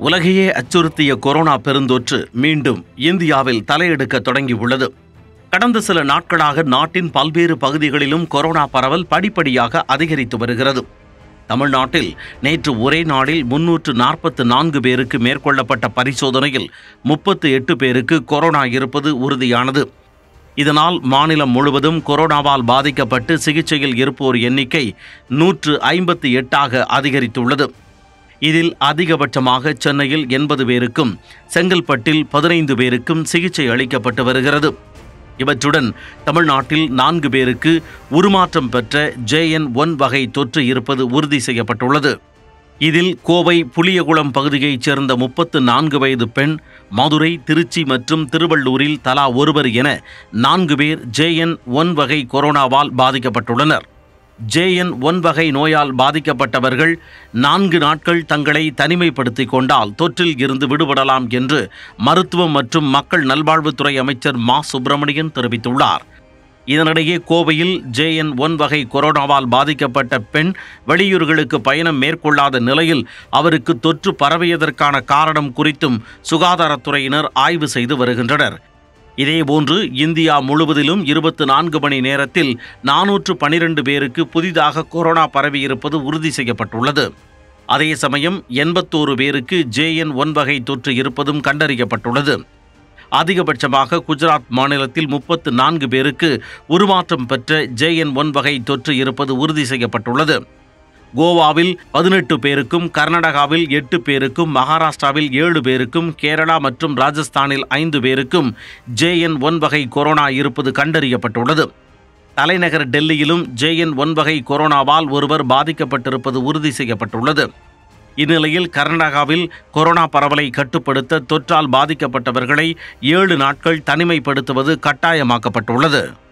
உலகையே அச்சுறுத்திய கொரோனா பெருந்தொற்று மீண்டும் இந்தியாவில் தலையெடுக்க தொடங்கியுள்ளது கடந்த சில நாட்களாக நாட்டின் பல்வேறு பகுதிகளிலும் கொரோனா பரவல் படிப்படியாக அதிகரித்து வருகிறது தமிழ்நாட்டில் நேற்று ஒரே நாளில் முன்னூற்று நாற்பத்து நான்கு பேருக்கு மேற்கொள்ளப்பட்ட பரிசோதனையில் முப்பத்து எட்டு பேருக்கு கொரோனா இருப்பது உறுதியானது இதனால் மாநிலம் முழுவதும் கொரோனாவால் பாதிக்கப்பட்டு சிகிச்சையில் இருப்போர் எண்ணிக்கை நூற்று ஐம்பத்தி எட்டாக அதிகரித்துள்ளது இதில் அதிகபட்சமாக சென்னையில் எண்பது பேருக்கும் செங்கல்பட்டில் பதினைந்து பேருக்கும் சிகிச்சை அளிக்கப்பட்டு வருகிறது இவற்றுடன் தமிழ்நாட்டில் நான்கு பேருக்கு உருமாற்றம் பெற்ற ஜேஎன் ஒன் வகை தொற்று இருப்பது உறுதி செய்யப்பட்டுள்ளது இதில் கோவை புளியகுளம் பகுதியைச் சேர்ந்த முப்பத்து நான்கு வயது பெண் மதுரை திருச்சி மற்றும் திருவள்ளூரில் தலா ஒருவர் என நான்கு பேர் ஜேஎன் ஒன் வகை கொரோனாவால் பாதிக்கப்பட்டுள்ளனர் ஜேஎன் ஒன் வகை நோயால் பாதிக்கப்பட்டவர்கள் நான்கு நாட்கள் தங்களை தனிமைப்படுத்திக் கொண்டால் தொற்றில் இருந்து விடுபடலாம் என்று மருத்துவம் மற்றும் மக்கள் நல்வாழ்வுத்துறை அமைச்சர் மா சுப்பிரமணியன் தெரிவித்துள்ளார் இதனிடையே கோவையில் ஜேஎன் ஒன் வகை கொரோனாவால் பாதிக்கப்பட்ட பெண் வெளியூர்களுக்கு பயணம் மேற்கொள்ளாத நிலையில் அவருக்கு தொற்று பரவியதற்கான காரணம் குறித்தும் சுகாதாரத்துறையினர் ஆய்வு செய்து வருகின்றனர் இதேபோன்று இந்தியா முழுவதிலும் இருபத்து நான்கு மணி நேரத்தில் நானூற்று பனிரெண்டு பேருக்கு புதிதாக கொரோனா பரவியிருப்பது உறுதி செய்யப்பட்டுள்ளது அதே சமயம் எண்பத்தோரு பேருக்கு ஜேஎன் ஒன் வகை தொற்று இருப்பதும் கண்டறியப்பட்டுள்ளது அதிகபட்சமாக குஜராத் மாநிலத்தில் முப்பத்து நான்கு பேருக்கு உருமாற்றம் பெற்ற ஜேஎன் ஒன் வகை தொற்று இருப்பது உறுதி செய்யப்பட்டுள்ளது கோவாவில் பதினெட்டு பேருக்கும் கர்நாடகாவில் எட்டு பேருக்கும் மகாராஷ்டிராவில் ஏழு பேருக்கும் கேரளா மற்றும் ராஜஸ்தானில் ஐந்து பேருக்கும் ஜேஎன் ஒன் வகை கொரோனா இருப்பது கண்டறியப்பட்டுள்ளது தலைநகர் டெல்லியிலும் ஜேஎன் ஒன் வகை கொரோனாவால் ஒருவர் பாதிக்கப்பட்டிருப்பது உறுதி செய்யப்பட்டுள்ளது இந்நிலையில் கர்நாடகாவில் கொரோனா பரவலை கட்டுப்படுத்த தொற்றால் பாதிக்கப்பட்டவர்களை ஏழு நாட்கள் தனிமைப்படுத்துவது கட்டாயமாக்கப்பட்டுள்ளது